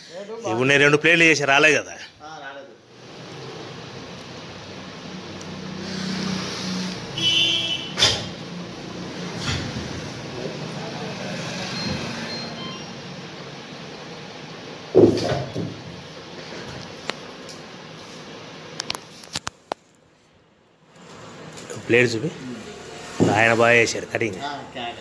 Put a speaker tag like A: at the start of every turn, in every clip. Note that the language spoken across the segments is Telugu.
A: ఇప్పుడు నేను రెండు ప్లేట్లు చేసి రాలే కదా
B: ఆ, రాలేదు
A: ప్లేట్ చూపి ఆయన బాగా చేశాడు కటింగ్
B: ఆ, క్యాగా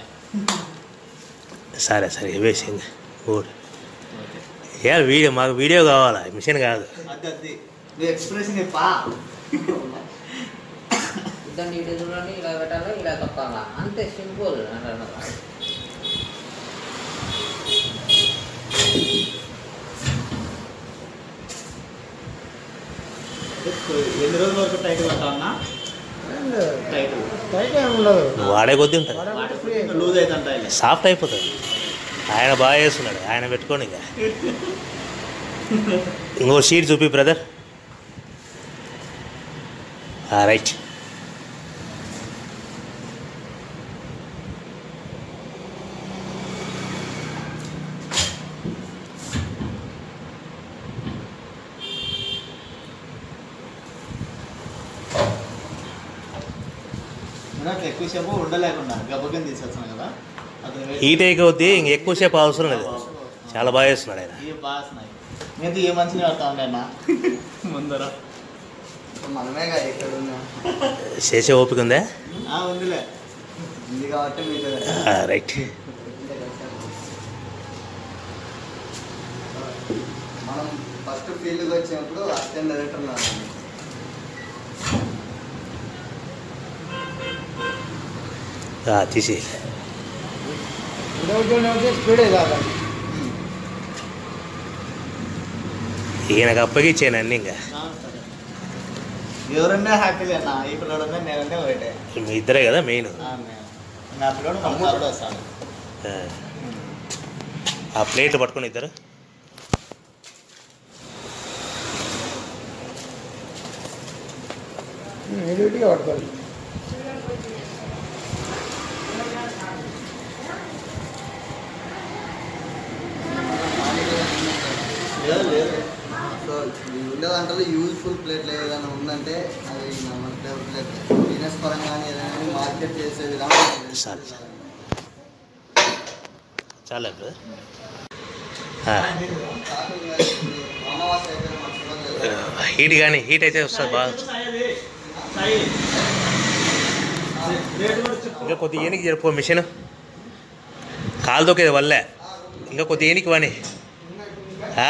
A: సరే సరే వేసి గుడ్
B: ఓకే
A: ఏ వీడియో మాకు వీడియో కావాలా మిషన్ కాదు
B: అది అది నువ్వు ఎక్స్ప్రెషన్ ఇప్పా
C: దాన్ని ఇటు చూడండి ఇలా పెట్టాలి ఇలా తొక్కాలా అంతే సింపుల్ అంటారు
B: ఎన్ని రోజుల వరకు టైట్ పట్టాలన్నా టైట్
D: టైట్ ఏం ఉండదు
A: నువ్వు వాడే కొద్దీ ఉంటుంది
B: లూజ్ అయితే ఉంటాయి
A: సాఫ్ట్ అయిపోతుంది ఆయన బాగా చేస్తున్నాడు ఆయన పెట్టుకోండి ఇంకా ఇంకో షీట్ చూపి బ్రదర్ రైట్
B: నాకు ఎక్కువసేపు ఉండలేకుండా గబ్బకిని తీసుకొచ్చాను కదా అతను
A: హీట్ అయ్యి కొద్దీ ఇంక ఎక్కువసేపు అవసరం లేదు చాలా బాగా చేస్తున్నాడు ఆయన
B: ఈ బాస్నాయి నేను ఏ మంచిని పడతా ఉండే అన్న ముందర
D: మనమేగా ఇక్కడ ఉన్నా
A: చేసే ఓపిక ఉందా
B: ఆ, ఉందిలే
D: ఉంది కాబట్టి మీకు
A: రైట్
D: మనం ఫస్ట్ ఫీల్డ్కి వచ్చినప్పుడు అసిస్టెంట్ డైరెక్టర్ ఉన్నాను
A: తీసి
D: స్పీడే కాదు
A: ఈయనకు అప్పగిచ్చాను అన్నీ ఇంకా
B: ఆ, సరే. ఎవరన్నా హ్యాపీలే అన్న ఈ పిల్లడన్నా నేనంటే ఒకటే
A: మీ ఇద్దరే కదా మెయిన్
B: ఆ, నేను. నా పిల్లడు మన తమ్ముడు వస్తాడు
A: ఆ ప్లేట్లు పట్టుకొని ఇద్దరు
D: ఇమీడియట్గా పట్టుకోవాలి
B: లేదు లేదు
D: సో ఉండే దాంట్లో యూజ్ఫుల్ ప్లేట్లు ఏదైనా ఉందంటే అది మన టేబుల్ ప్లేట్ బిజినెస్ పరంగా కానీ ఏదైనా మార్కెట్ చేసే విధానం
A: చాలు, చాలు. చాలా బ్రదర్
D: అమావాస్య అయితే మర్చిపోలేదు
A: హీట్ కానీ హీట్ అయితే వస్తుంది బాగా ఇంకా కొద్ది ఏనికి జరుపు మిషన్ కాలు దొక్కేది వల్లే ఇంకా కొద్ది ఏనికి వాని ఆ,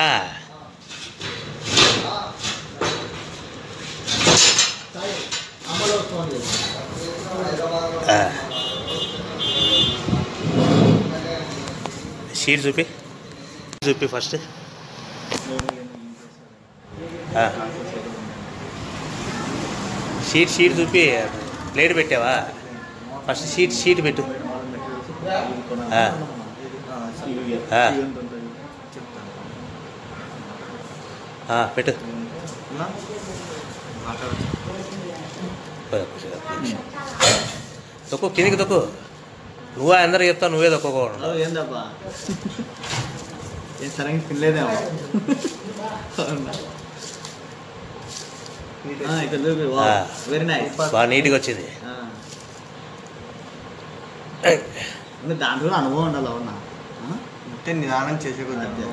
B: అమ్మలో ఫోన్ చేసి
A: ఆ. షీట్ చూపి చూపి ఫస్ట్ ఆ. షీట్ షీట్ చూపి ప్లేట్ పెట్టావా ఫస్ట్ షీట్ షీట్ పెట్టు ఆ. ఆ. ఆ, పెట్టు తొక్కు కిందికి తొక్కు నువ్వే అందరికి చెప్తావు నువ్వే తొక్కకూడదు
B: హలో ఏందబ్బా ఏం సరిగ్గా తినలేదేమో ఆ, ఇక్కడ చూపి
A: ఆ.
B: వెరీ నైస్
A: బాగా నీట్గా వచ్చింది
B: దాంట్లో అనుభవం ఉండాలి అవునా
D: అంటే నిదానం చేసే కొద్ది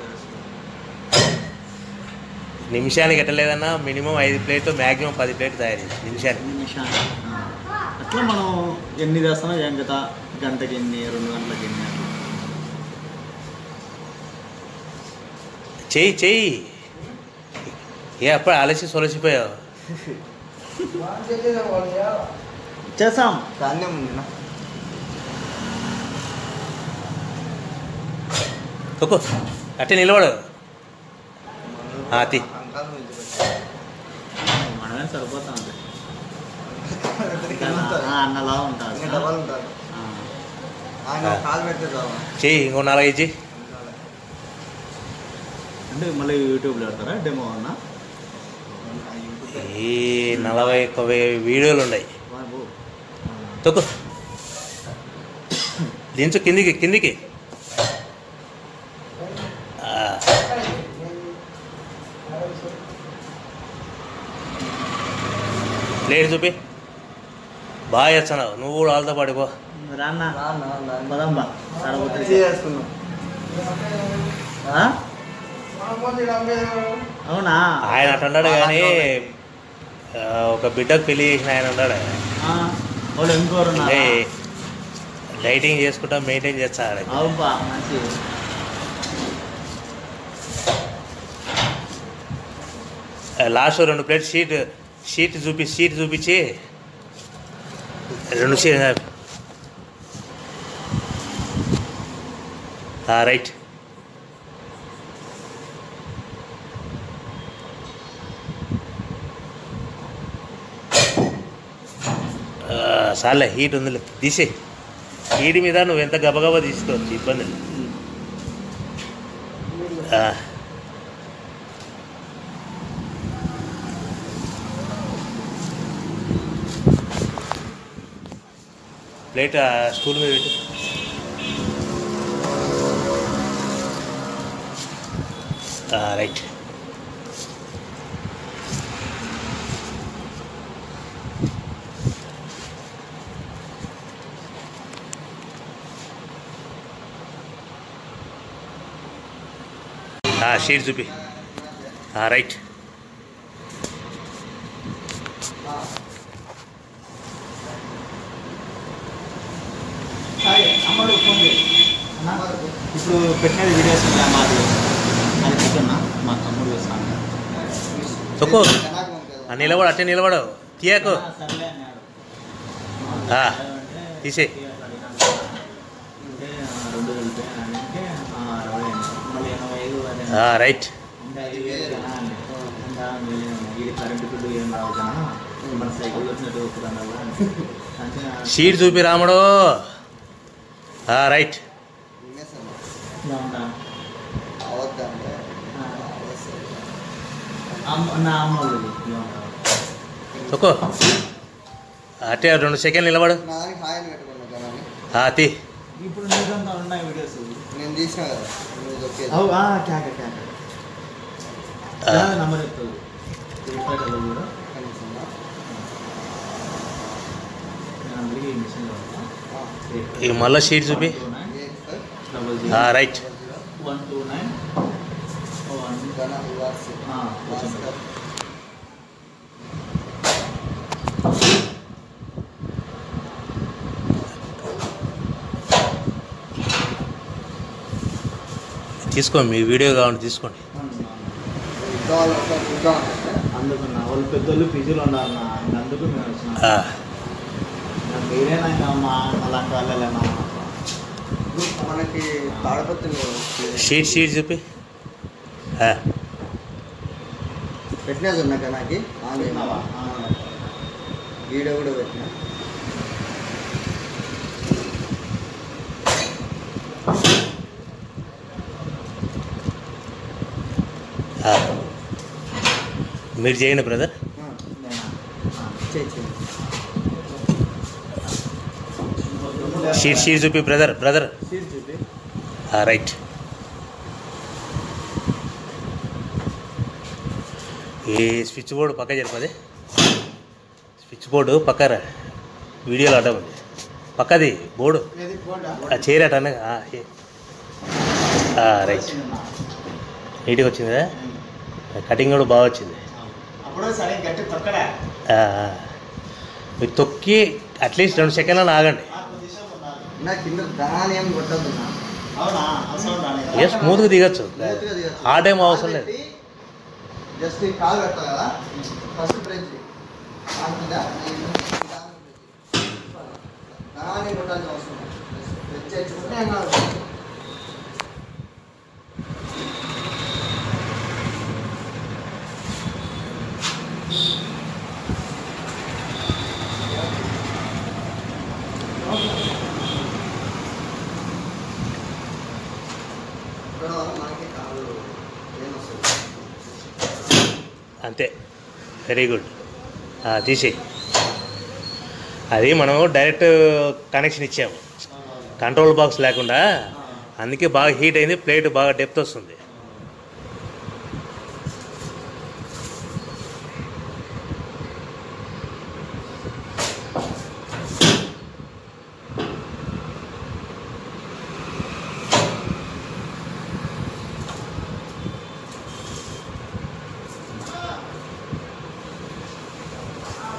A: నిమిషానికి ఎట్టలేదన్నా మినిమం ఐదు ప్లేట్లు మ్యాక్సిమం పది ప్లేట్లు తయారు చేయాలి నిమిషానికి
B: నిమిషాలు అట్లా మనం ఎన్ని చేస్తామో ఏం కదా గంటకి ఎన్ని రెండు గంటలకి ఎన్ని అట్లా
A: చెయ్యి చెయ్యి ఏ అప్పుడు అలసి సొలసిపోయావు
B: చేస్తాం
D: దాన్నే ఉంది నా
A: తొక్కు అట్టే నిలబడు ఆ, తీ.
D: అంకాలు మించి
B: మనమే సరిపోతా ఉంది
D: పెట్టాలి.
B: అన్నలా ఉంటాడు
D: ఇంకా డబల్ ఉంటారు
B: ఆ.
D: ఆయన ఒక కాలు పెడితే చాలు
A: చెయ్యి ఇంకో నాలుగైదు చెయ్యి
B: అంటే మళ్ళీ యూట్యూబ్లో పెడతారా డెమో అన్నా
A: ఈ నలభై ఒక్క వే- వీడియోలు ఉన్నాయి
B: బాబు
A: తొక్కు దించు కిందికి కిందికి ఆ, ప్లేట్ చూపి బాగా చేస్తున్నావు నువ్వు కూడా వాళ్ళతో పడిపో
B: రాన్న
D: రాను, రాను, రాను.
B: పదంబా ఆడపోతే
D: చేసుకున్నాం
B: ఆ? అవునా
A: ఆయన అట్టన్నాడు కానీ ఆ, ఒక బిడ్డకు పెళ్లి చేసిన ఆయన అన్నాడు
B: ఆ, వాళ్ళు ఇంకోరు ఉన్నారా?
A: అంటే లైటింగ్ చేసుకుంటా మెయింటైన్ చేస్తాడు
B: అవుపా మంచి
A: లాస్ట్ రెండు ప్లేట్ షీట్ షీట్ చూపి షీట్ చూపించి రెండు షీట్ రైట్ సార్లే హీట్ ఉందిలే తీసే హీట్ మీద నువ్వు ఎంత గబగబా తీసుకోవచ్చు ఇబ్బంది లేదు. ఆ. ప్లేట్ ఆ స్టూల్ మీద పెట్టు ఆ, రైట్ ఆ, షీట్ చూపి ఆ, రైట్
B: హాయ్, అమ్మడు ఫోన్ చేయి. అన్నా, ఇప్పుడు పెట్టినది వీడియోస్ ఉన్నాయి మాది అది పెట్టన్నా మా తమ్ముడు వేస్తాను
A: తొక్కు
D: కనాకు ఉంది కదా.
A: ఆ, నిలబడు అట్టే నిలబడు తీయకు
B: సర్లే అన్నాడు
A: ఆ,
B: అంటే,
A: తీసేయ్.
B: అంటే, ఆ, రెండు కలిపి అంటే ఆ, అరవై అండి. మళ్ళీ ఎనభై ఐదు అదే
A: ఆ, రైట్
B: ఇంకా ఐదు వేలు కదా అండి. ఇంకా వీళ్ళు- ఇది కరెంటు బిల్లు ఏం రావు కదా మన సైకిల్ వచ్చినట్టు ఒప్పుకున్నాడు అంటే
A: షీట్ చూపి రాముడు ఆ, రైట్
D: వినేసాను.
B: ఇలా ఉందా?
D: అవద్దంటే
B: ఆ.
D: అవసరం.
B: అమ్మ నా అమ్మ వాళ్ళది. ఇలా ఉందా?
A: తొక్కు అట్టే రెండు సెకండ్ నిలబడు
D: నా దానికి హాయ్ అని పెట్టుకున్నా కదా అని.
A: ఆ, తీ
B: ఇప్పుడు నీకంతా ఉన్నాయి వీడియోస్
D: నేను తీసిన కదా నువ్వు దొక్కేది.
B: అవు ఆ, క్యాక క్యాక
A: ఆ,
B: నంబర్ చెప్తుంది ఫ్లిప్కార్ట్లో కూడా
D: కనిపిస్తుందా?
B: నేను అందరికీ ఈ మిషన్
D: ఆ.
A: ఇక మళ్ళీ షీట్ చూపి
D: ఎయిట్ ఫైవ్
B: డబల్
A: ఆ,
B: zero
A: right
D: double zero
B: one two nine one
D: ఘన వివాస్.
B: ఆ, కొంచెం.
D: భాస్కర్.
A: తీసుకోండి మీ వీడియో కావాలంటే తీసుకోండి
D: ఇద్దాం అంటే ఇద్దాం అంటే
B: అందుకు నా వాళ్ళు పెద్దోళ్ళు పీజీలో ఉన్నారు నా అందుకు మేము వచ్చినాం
A: ఆ,
B: ఇంకా మీరేనా ఇంకా మా అలాంటి వాళ్ళేనా
D: ఇప్పుడు మనకి తాడపత్రులు
A: షీట్ షీట్ చూపి ఆ,
D: పెట్టినది ఉన్నా కదా నాకు ఆన్
B: పెట్టినావా?
D: చేయమా? వీడియో కూడా పెట్టినా
A: ఆ. మీరు చేయండి బ్రదర్
D: ఆ,
B: నేనా? ఆ.
D: చేయి చేయి
A: షీట్ షీట్ చూపి బ్రదర్ బ్రదర్
B: సీట్ చూపి
A: ఆ, రైట్ ఈ స్విచ్ బోర్డు పక్క జరిపది స్విచ్ బోర్డు పక్కరా వీడియోలో అడ్డం ఉంది పక్కది బోర్డు
B: ఏది పోండా
A: ఆ చైర్ అట అన్న- ఆ, ఏ. ఆ, రైట్ నీట్గా వచ్చింది కదా కటింగ్ కూడా బాగా వచ్చింది
B: అప్పుడు సరే గట్టి తొక్కడా
A: ఆ, ఆ. మీరు తొక్కి అట్లీస్ట్ రెండు సెకండ్లను ఆగండి
D: నా కింద దాని ఏం కొట్టద్దు నా
B: అవునా అవసరం రాలేదు
A: ఏ స్మూత్గా దిగచ్చు
D: స్మూత్గా దిగచ్చు.
A: ఆ టైం అవసరం లేదు
D: పెట్టి జస్ట్ ఈ కాలు పెట్టాలి కదా ఫస్ట్ బ్రేక్ చేయి. ఆగుతుందా? దాన్ని కొట్టాల్సిన అవసరం లేదు. జస్ట్ బ్రేక్ చేసుకుంటే ఏం కాదు. ఇక్కడ మనకి కాలు ఏం వస్తుంది
A: అంతే వెరీ గుడ్ తీసేయి అది మనం డైరెక్ట్ కనెక్షన్ ఇచ్చాము కంట్రోల్ బాక్స్ లేకుండా అందుకే బాగా హీట్ అయింది ప్లేట్ బాగా డెప్త్ వస్తుంది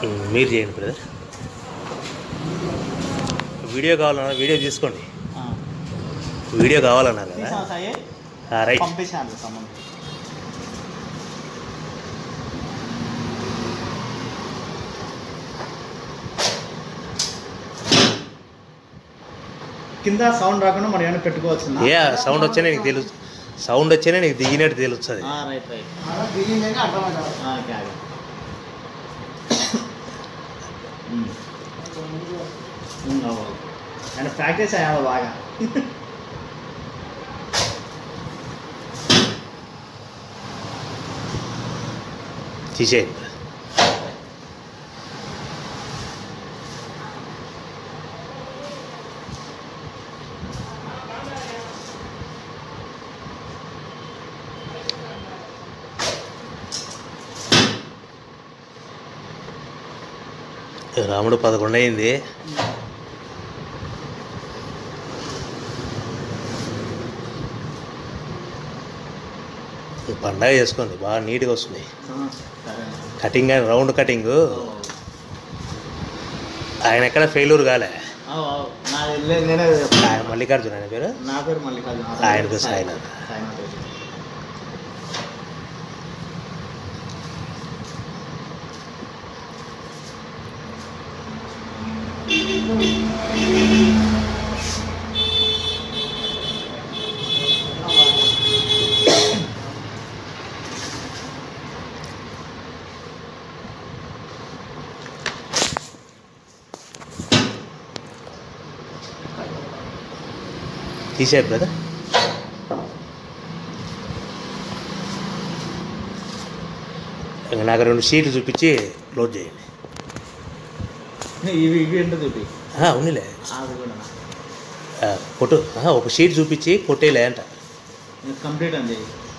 A: ఉమ్, మీరు చేయండి బ్రదర్ వీడియో కావాలన్నా వీడియో తీసుకోండి వీడియో కావాలన్నారు కదా
B: తీసాం సాయి
A: ఆ, రైట్
B: పంపించాను సంబంధం కింద సౌండ్ రాకుండా మనం ఏమైనా పెట్టుకోవచ్చు
A: ఏ సౌండ్ వచ్చేనే నీకు తెలుసు సౌండ్ వచ్చేనే నీకు దిగినట్టు తెలుస్తుంది
B: రైట్ రైట్
D: అలా దిగిందని అర్థమైంది
B: ఓకే అది అండ్ ప్రాక్టీస్ అయ్యాలి బాగా
A: తీసేయండి రాముడు పదకొండు అయింది ఈ పండగ చేసుకోండి బాగా నీట్గా వస్తుంది
B: సరే
A: కటింగ్ కానీ రౌండ్ కటింగ్ ఆయన ఎక్కడ ఫెయిల్యూర్ కాలే
B: నాది లే- నేనే
A: ఆయన మల్లికార్జున ఆయన పేరు
B: నా పేరు మల్లికార్జున
A: ఆయన పేరు సాయినాథ్.
B: సాయినాథ్ రెడ్డి.
A: తీసేది బ్రదర్ ఇంకా నాకు రెండు షీట్లు చూపించి క్లోజ్ చేయండి
B: ఇవి ఇవి ఏంటో చూపి
A: ఆ, ఉన్నిలే
B: అది కూడా
A: ఆ, కొట్టు ఆ, ఒక షీట్ చూపించి కొట్టేలే అంట
B: కంప్లీట్ అండి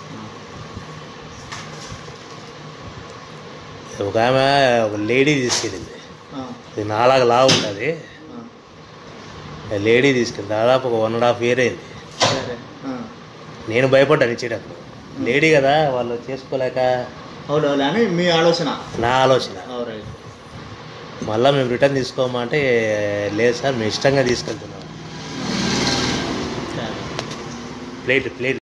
A: ఒక ఆమె ఒక లేడీ తీసుకెళ్ళింది
B: ఆ,
A: ఇది నాలాగా లావు ఉంటుంది
B: ఆ,
A: లేడీ తీసుకెళ్ళి దాదాపు ఒక వన్ అండ్ హాఫ్ ఇయర్ అయింది
B: సరే ఆ.
A: నేను భయపడ్డాను ఇచ్చేటప్పుడు లేడీ కదా వాళ్ళు చేసుకోలేక
B: అవును అవును అని మీ ఆలోచన
A: నా ఆలోచన
B: అవును రైట్
A: మళ్ళీ మేము రిటర్న్ తీసుకోమంటే లేదు సార్ మేము ఇష్టంగా తీసుకెళ్తున్నాం
B: సరే
A: ప్లేట్ ప్లేట్